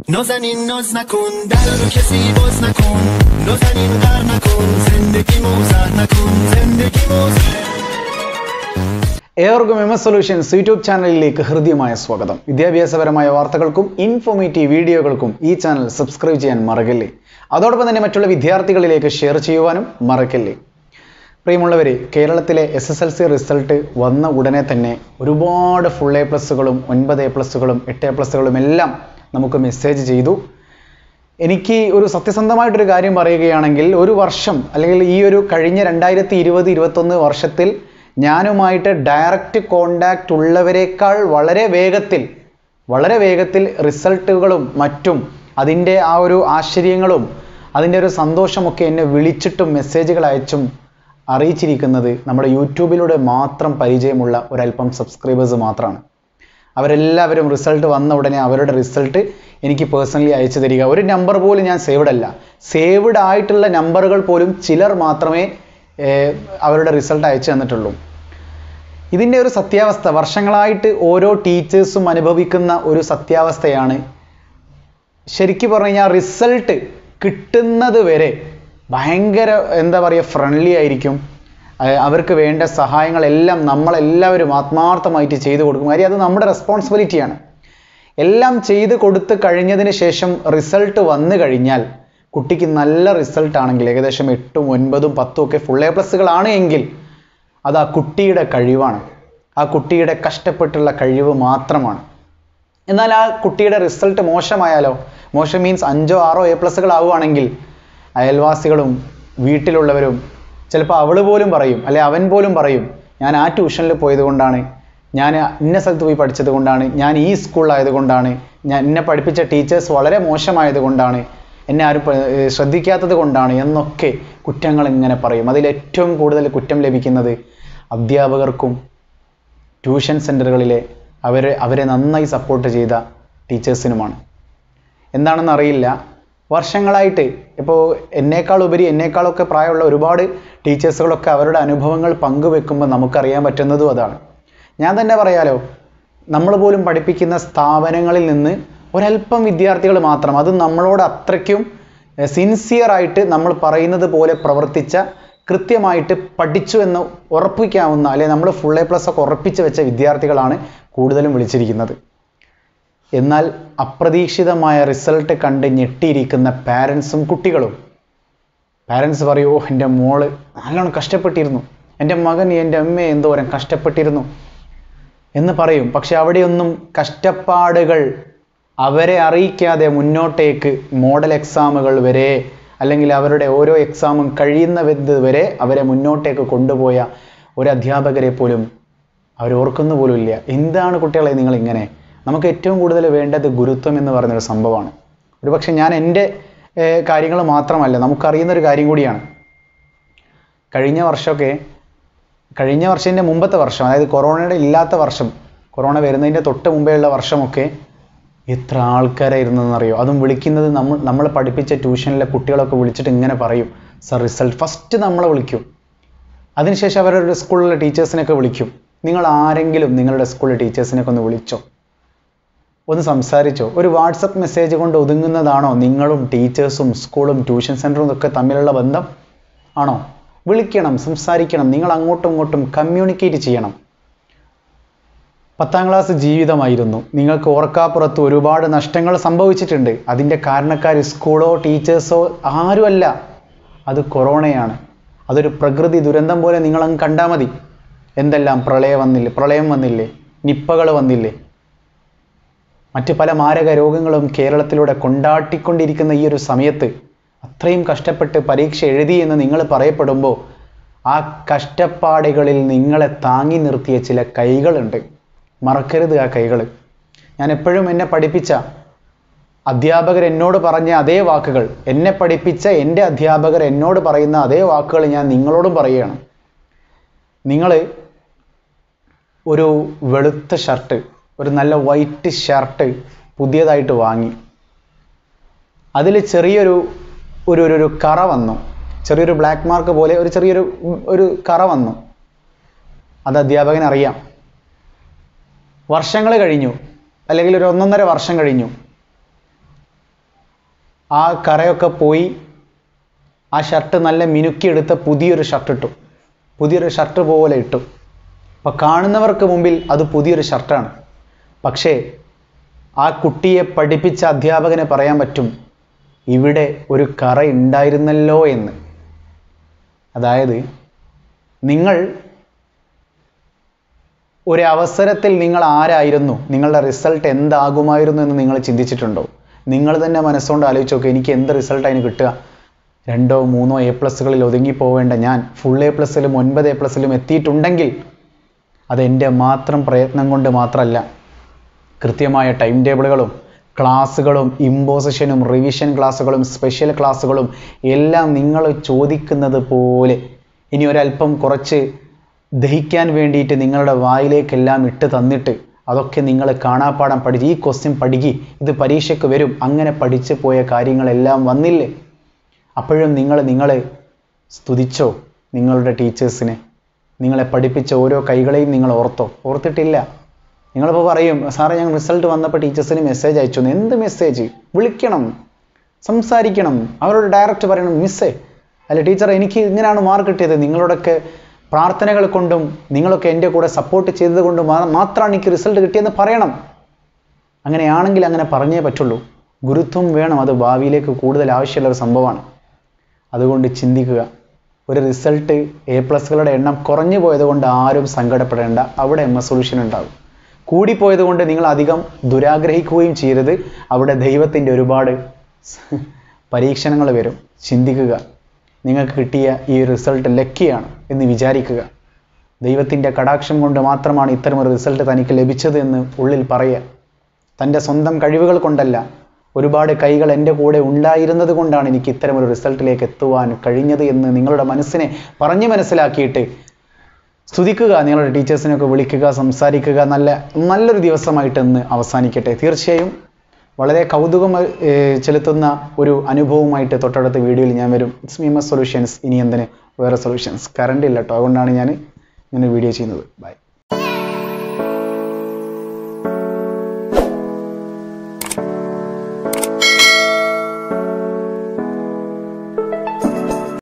نازنین ناز نکن در رو کسی باز نکن نازنین غر نکن زندگی موزر نکن زندگی موزر ഏവർക്കും M S solutions YouTube ചാനലിലേക്ക് ഹൃദ്യമായ സ്വാഗതം വിദ്യാഭ്യാസപരമായ വാർത്തകൾക്കും ഇൻഫോർമേറ്റീവ് വീഡിയോകൾക്കും ഈ ചാനൽ സബ്സ്ക്രൈബ് ചെയ്യാൻ മറക്കല്ലേ അതോടൊപ്പം തന്നെ മറ്റുള്ള വിദ്യാർത്ഥികളിലേക്ക് ഷെയർ ചെയ്യുവാനും മറക്കല്ലേ പ്രിയമുള്ളവരെ കേരളത്തിലെ S S L C result വന്ന ഉടനെ തന്നെ ഒരുപാട് ഫുൾ എ പ്ലസുകളും ഒൻപത് എ പ്ലസുകളും എട്ട് എ പ്ലസുകളും എല്ലാം നമുക്ക് മെസ്സേജ് ചെയ്തു എനിക്ക് ഒരു സത്യസന്ധമായിട്ടൊരു കാര്യം പറയുകയാണെങ്കിൽ ഒരു വർഷം അല്ലെങ്കിൽ ഈ ഒരു കഴിഞ്ഞ രണ്ടായിരത്തി ഇരുപത് ഇരുപത്തൊന്ന് വർഷത്തിൽ ഞാനുമായിട്ട് ഡയറക്റ്റ് കോണ്ടാക്റ്റ് ഉള്ളവരെക്കാൾ വളരെ വേഗത്തിൽ വളരെ വേഗത്തിൽ റിസൾട്ടുകളും മറ്റും അതിൻ്റെ ആ ഒരു ആശ്ചര്യങ്ങളും അതിൻ്റെ ഒരു സന്തോഷമൊക്കെ എന്നെ വിളിച്ചിട്ടും മെസ്സേജുകൾ അയച്ചും അറിയിച്ചിരിക്കുന്നത് നമ്മുടെ യൂട്യൂബിലൂടെ മാത്രം പരിചയമുള്ള ഒരല്പം സബ്സ്ക്രൈബേഴ്സ് മാത്രമാണ് അവരെല്ലാവരും റിസൾട്ട് വന്ന ഉടനെ അവരുടെ റിസൾട്ട് എനിക്ക് പേഴ്സണലി അയച്ചു തരിക ഒരു നമ്പർ പോലും ഞാൻ സേവ്ഡ് അല്ല സേവ്ഡ് ആയിട്ടുള്ള നമ്പറുകൾ പോലും ചിലർ മാത്രമേ ഏർ, അവരുടെ റിസൾട്ട് അയച്ചു തന്നിട്ടുള്ളൂ ഇതിൻ്റെ ഒരു സത്യാവസ്ഥ വർഷങ്ങളായിട്ട് ഓരോ ടീച്ചേഴ്സും അനുഭവിക്കുന്ന ഒരു സത്യാവസ്ഥയാണ് ശരിക്കും പറഞ്ഞു കഴിഞ്ഞാൽ റിസൾട്ട് കിട്ടുന്നത് വരെ ഭയങ്കര എന്താ പറയുക ഫ്രണ്ട്ലി ആയിരിക്കും അഹ് അവർക്ക് വേണ്ട സഹായങ്ങളെല്ലാം നമ്മളെല്ലാവരും ആത്മാർത്ഥമായിട്ട് ചെയ്തു കൊടുക്കും കാര്യം അത് നമ്മുടെ റെസ്പോൺസിബിലിറ്റിയാണ് എല്ലാം ചെയ്ത് കൊടുത്ത് കഴിഞ്ഞതിന് ശേഷം റിസൾട്ട് വന്നു കഴിഞ്ഞാൽ കുട്ടിക്ക് നല്ല റിസൾട്ട് ആണെങ്കിൽ ഏകദേശം എട്ടും ഒൻപതും പത്തും ഒക്കെ ഫുൾ എ പ്ലസുകളാണ് എങ്കിൽ അത് ആ കുട്ടിയുടെ കഴിവാണ് ആ കുട്ടിയുടെ കഷ്ടപ്പെട്ടുള്ള കഴിവ് മാത്രമാണ് എന്നാൽ ആ കുട്ടിയുടെ റിസൾട്ട് മോശമായാലോ മോശം മീൻസ് അഞ്ചോ ആറോ എ പ്ലസുകൾ ആവുകയാണെങ്കിൽ അയൽവാസികളും വീട്ടിലുള്ളവരും ചിലപ്പോൾ അവൾ പോലും പറയും അല്ലെ അവൻ പോലും പറയും ഞാൻ ആ ട്യൂഷനിൽ പോയത് കൊണ്ടാണ് ഞാൻ ഇന്ന സ്ഥലത്ത് പോയി പഠിച്ചത് കൊണ്ടാണ് ഞാൻ ഈ സ്കൂളിലായത് കൊണ്ടാണ് ഞാൻ എന്നെ പഠിപ്പിച്ച ടീച്ചേഴ്സ് വളരെ മോശമായത് കൊണ്ടാണ് എന്നെ ആരും പ- ഏർ ശ്രദ്ധിക്കാത്തത് കൊണ്ടാണ് എന്നൊക്കെ കുറ്റങ്ങൾ ഇങ്ങനെ പറയും അതിൽ ഏറ്റവും കൂടുതൽ കുറ്റം ലഭിക്കുന്നത് അധ്യാപകർക്കും ട്യൂഷൻ സെൻ്ററുകളിലെ അവരെ അവരെ നന്നായി സപ്പോർട്ട് ചെയ്ത ടീച്ചേഴ്സിനുമാണ് എന്താണെന്ന് അറിയില്ല വർഷങ്ങളായിട്ട് ഇപ്പോൾ എന്നേക്കാൾ ഉപരി എന്നേക്കാളൊക്കെ പ്രായമുള്ള ഒരുപാട് ടീച്ചേഴ്സുകളൊക്കെ അവരുടെ അനുഭവങ്ങൾ പങ്കുവെക്കുമ്പോൾ നമുക്കറിയാൻ പറ്റുന്നതും അതാണ് ഞാൻ തന്നെ പറയാലോ നമ്മൾ പോലും പഠിപ്പിക്കുന്ന സ്ഥാപനങ്ങളിൽ നിന്ന് ഒരല്പം വിദ്യാർത്ഥികൾ മാത്രം അത് നമ്മളോട് അത്രയ്ക്കും സിൻസിയർ ആയിട്ട് നമ്മൾ പറയുന്നത് പോലെ പ്രവർത്തിച്ച കൃത്യമായിട്ട് പഠിച്ചു എന്ന് ഉറപ്പിക്കാവുന്ന അല്ലെ നമ്മൾ ഫുൾ എ പ്ലസ് ഒക്കെ ഉറപ്പിച്ച് വെച്ച വിദ്യാർത്ഥികളാണ് കൂടുതലും വിളിച്ചിരിക്കുന്നത് എന്നാൽ അപ്രതീക്ഷിതമായ റിസൾട്ട് കണ്ട് ഞെട്ടിയിരിക്കുന്ന പാരൻസും കുട്ടികളും പാരൻസ് പറയൂ ഓ എൻ്റെ മോള് നല്ലോണം കഷ്ടപ്പെട്ടിരുന്നു എൻ്റെ മകൻ എൻ്റെ അമ്മ എന്തോരം കഷ്ടപ്പെട്ടിരുന്നു എന്ന് പറയും പക്ഷെ അവിടെയൊന്നും കഷ്ടപ്പാടുകൾ അവരെ അറിയിക്കാതെ മുന്നോട്ടേക്ക് മോഡൽ എക്സാമുകൾ വരെ അല്ലെങ്കിൽ അവരുടെ ഓരോ എക്സാമും കഴിയുന്നത് വരെ അവരെ മുന്നോട്ടേക്ക് കൊണ്ടുപോയ ഒരു അധ്യാപകരെ പോലും അവർ ഓർക്കുന്നു പോലും ഇല്ല എന്താണ് കുട്ടികളെ നിങ്ങൾ ഇങ്ങനെ നമുക്ക് ഏറ്റവും കൂടുതൽ വേണ്ടത് ഗുരുത്വം എന്ന് പറയുന്നൊരു സംഭവമാണ് ഒരുപക്ഷെ ഞാൻ എൻ്റെ കാര്യങ്ങൾ മാത്രമല്ല നമുക്കറിയുന്ന ഒരു കാര്യം കൂടിയാണ് കഴിഞ്ഞ വർഷമൊക്കെ കഴിഞ്ഞ വർഷത്തിൻ്റെ മുമ്പത്തെ വർഷം അതായത് കൊറോണയുടെ ഇല്ലാത്ത വർഷം കൊറോണ വരുന്നതിൻ്റെ തൊട്ട് മുമ്പേ ഉള്ള വർഷമൊക്കെ എത്ര ആൾക്കാരായിരുന്നെന്നറിയോ അതും വിളിക്കുന്നത് നമ്മൾ നമ്മൾ പഠിപ്പിച്ച ട്യൂഷനിലെ കുട്ടികളൊക്കെ വിളിച്ചിട്ട് ഇങ്ങനെ പറയും സർ റിസൾട്ട് ഫസ്റ്റ് നമ്മളെ വിളിക്കും അതിനുശേഷം അവരുടെ സ്കൂളിലെ ടീച്ചേഴ്സിനൊക്കെ വിളിക്കും നിങ്ങൾ ആരെങ്കിലും നിങ്ങളുടെ സ്കൂളിലെ ടീച്ചേഴ്സിനൊക്കെ ഒന്ന് വിളിച്ചോ ഒന്ന് സംസാരിച്ചോ ഒരു വാട്സപ്പ് മെസ്സേജ് കൊണ്ട് ഒതുങ്ങുന്നതാണോ നിങ്ങളും ടീച്ചേഴ്സും സ്കൂളും ട്യൂഷൻ സെൻറ്ററും ഒക്കെ തമ്മിലുള്ള ബന്ധം ആണോ വിളിക്കണം സംസാരിക്കണം നിങ്ങൾ അങ്ങോട്ടും ഇങ്ങോട്ടും കമ്മ്യൂണിക്കേറ്റ് ചെയ്യണം പത്താം ക്ലാസ് ജീവിതമായിരുന്നു നിങ്ങൾക്ക് ഓർക്കാപ്പുറത്ത് ഒരുപാട് നഷ്ടങ്ങൾ സംഭവിച്ചിട്ടുണ്ട് അതിൻ്റെ കാരണക്കാർ സ്കൂളോ ടീച്ചേഴ്സോ ആരുമല്ല അത് കൊറോണയാണ് അതൊരു പ്രകൃതി ദുരന്തം പോലെ നിങ്ങളങ്ങ് കണ്ടാൽ മതി എന്തെല്ലാം പ്രളയം വന്നില്ലേ പ്രളയം വന്നില്ലേ നിപ്പകൾ വന്നില്ലേ മറ്റ് പല മാരക രോഗങ്ങളും കേരളത്തിലൂടെ കൊണ്ടാട്ടിക്കൊണ്ടിരിക്കുന്ന ഈ ഒരു സമയത്ത് അത്രയും കഷ്ടപ്പെട്ട് പരീക്ഷ എഴുതി എന്ന് നിങ്ങൾ പറയപ്പെടുമ്പോൾ ആ കഷ്ടപ്പാടുകളിൽ നിങ്ങളെ താങ്ങി നിർത്തിയ ചില കൈകളുണ്ട് മറക്കരുത് ആ കൈകൾ ഞാൻ എപ്പോഴും എന്നെ പഠിപ്പിച്ച അധ്യാപകർ എന്നോട് പറഞ്ഞ അതേ വാക്കുകൾ എന്നെ പഠിപ്പിച്ച എൻ്റെ അധ്യാപകർ എന്നോട് പറയുന്ന അതേ വാക്കുകൾ ഞാൻ നിങ്ങളോടും പറയുകയാണ് നിങ്ങൾ ഒരു വെളുത്ത ഷർട്ട് ഒരു നല്ല വൈറ്റ് ഷർട്ട് പുതിയതായിട്ട് വാങ്ങി അതിൽ ചെറിയൊരു ഒരു ഒരു ഒരു കറ വന്നു ചെറിയൊരു ബ്ലാക്ക് മാർക്ക് പോലെ ഒരു ചെറിയൊരു ഒരു കറ വന്നു അത് അധ്യാപകൻ അറിയാം വർഷങ്ങൾ കഴിഞ്ഞു അല്ലെങ്കിൽ ഒരു ഒന്നൊന്നര വർഷം കഴിഞ്ഞു ആ കറയൊക്കെ പോയി ആ ഷർട്ട് നല്ല മിനുക്കിയെടുത്ത പുതിയൊരു ഷർട്ട് ഇട്ടു പുതിയൊരു ഷർട്ട് പോലെ ഇട്ടു അപ്പോൾ കാണുന്നവർക്ക് മുമ്പിൽ അത് പുതിയൊരു ഷർട്ടാണ് പക്ഷേ ആ കുട്ടിയെ പഠിപ്പിച്ച അധ്യാപകന് പറയാൻ പറ്റും ഇവിടെ ഒരു കറ ഉണ്ടായിരുന്നല്ലോ എന്ന് അതായത് നിങ്ങൾ ഒരു അവസരത്തിൽ നിങ്ങൾ ആരായിരുന്നു നിങ്ങളുടെ റിസൾട്ട് എന്താകുമായിരുന്നു എന്ന് നിങ്ങൾ ചിന്തിച്ചിട്ടുണ്ടോ നിങ്ങൾ തന്നെ മനസ്സുകൊണ്ട് ആലോചിച്ച് നോക്കുക എനിക്ക് എന്ത് റിസൾട്ട് അതിന് കിട്ടുക രണ്ടോ മൂന്നോ എ പ്ലസുകളിൽ ഒതുങ്ങി പോവേണ്ട ഞാൻ ഫുൾ എ പ്ലസിലും ഒൻപത് എ പ്ലസിലും എത്തിയിട്ടുണ്ടെങ്കിൽ അത് എൻ്റെ മാത്രം പ്രയത്നം കൊണ്ട് മാത്രമല്ല കൃത്യമായ ടൈം ടേബിളുകളും ക്ലാസ്സുകളും ഇമ്പോസിഷനും റിവിഷൻ ക്ലാസ്സുകളും സ്പെഷ്യൽ ക്ലാസ്സുകളും എല്ലാം നിങ്ങൾ ചോദിക്കുന്നത് പോലെ ഇനി ഒരല്പം കുറച്ച് ദഹിക്കാൻ വേണ്ടിയിട്ട് നിങ്ങളുടെ വായിലേക്കെല്ലാം ഇട്ട് തന്നിട്ട് അതൊക്കെ നിങ്ങൾ കാണാപ്പാടം പഠിച്ച് ഈ ക്വസ്റ്റ്യൻ പഠിക്കി ഇത് പരീക്ഷയ്ക്ക് വരും അങ്ങനെ പഠിച്ചു പോയ കാര്യങ്ങളെല്ലാം വന്നില്ലേ അപ്പോഴും നിങ്ങൾ നിങ്ങളെ സ്തുതിച്ചോ നിങ്ങളുടെ ടീച്ചേഴ്സിനെ നിങ്ങളെ പഠിപ്പിച്ച ഓരോ കൈകളെയും നിങ്ങൾ ഓർത്തോ ഓർത്തിട്ടില്ല നിങ്ങളിപ്പോൾ പറയും സാറേ ഞങ്ങൾ റിസൾട്ട് വന്നപ്പോൾ ടീച്ചേഴ്സിന് മെസ്സേജ് അയച്ചു എന്ന്." എന്ത് മെസ്സേജ് വിളിക്കണം സംസാരിക്കണം അവരോട് ഡയറക്റ്റ് പറയണം മിസ്സേ അല്ല ടീച്ചർ എനിക്ക് ഇങ്ങനെയാണ് മാർക്ക് കിട്ടിയത് നിങ്ങളോടൊക്കെ പ്രാർത്ഥനകൾ കൊണ്ടും നിങ്ങളൊക്കെ എൻ്റെ കൂടെ സപ്പോർട്ട് ചെയ്തത് കൊണ്ടും മാ- മാത്രമാണ് എനിക്ക് റിസൾട്ട് കിട്ടിയെന്ന് പറയണം അങ്ങനെയാണെങ്കിൽ അങ്ങനെ പറഞ്ഞേ പറ്റുള്ളൂ ഗുരുത്വം വേണം അത് ഭാവിയിലേക്ക് കൂടുതൽ ആവശ്യമുള്ള ഒരു സംഭവമാണ് അതുകൊണ്ട് ചിന്തിക്കുക ഒരു റിസൾട്ട് എ പ്ലസുകളുടെ എണ്ണം കുറഞ്ഞു പോയത് കൊണ്ട് ആരും സങ്കടപ്പെടേണ്ട അവിടെ എം എസ് സൊല്യൂഷൻ ഉണ്ടാകും കൂടിപ്പോയത് കൊണ്ട് നിങ്ങൾ അധികം ദുരാഗ്രഹിക്കുകയും ചെയ്യരുത് അവിടെ ദൈവത്തിൻ്റെ ഒരുപാട് പരീക്ഷണങ്ങൾ വരും ചിന്തിക്കുക നിങ്ങൾക്ക് കിട്ടിയ ഈ റിസൾട്ട് ലക്കിയാണ് എന്ന് വിചാരിക്കുക ദൈവത്തിൻ്റെ കടാക്ഷം കൊണ്ട് മാത്രമാണ് ഇത്തരമൊരു റിസൾട്ട് തനിക്ക് ലഭിച്ചത് എന്ന് ഉള്ളിൽ പറയുക തൻ്റെ സ്വന്തം കഴിവുകൾ കൊണ്ടല്ല ഒരുപാട് കൈകൾ എൻ്റെ കൂടെ ഉണ്ടായിരുന്നത് കൊണ്ടാണ് എനിക്ക് ഇത്തരമൊരു റിസൾട്ടിലേക്ക് എത്തുവാൻ കഴിഞ്ഞത് എന്ന് നിങ്ങളുടെ മനസ്സിനെ പറഞ്ഞു മനസ്സിലാക്കിയിട്ട് സ്തുതിക്കുക നിങ്ങളുടെ ടീച്ചേഴ്സിനെയൊക്കെ വിളിക്കുക സംസാരിക്കുക നല്ല നല്ലൊരു ദിവസമായിട്ട് ഇന്ന് അവസാനിക്കട്ടെ തീർച്ചയായും വളരെ കൗതുകം ഏർ, ചെലുത്തുന്ന ഒരു അനുഭവമായിട്ട് തൊട്ടടുത്ത വീഡിയോയിൽ ഞാൻ വരും ഇറ്റ്സ് മീമസ് സൊല്യൂഷൻസ് ഇനി എന്തിന് വേറെ സൊല്യൂഷൻസ് കറണ്ട് ഇല്ല കേട്ടോ അതുകൊണ്ടാണ് ഞാൻ ഇങ്ങനെ വീഡിയോ ചെയ്യുന്നത് ബൈ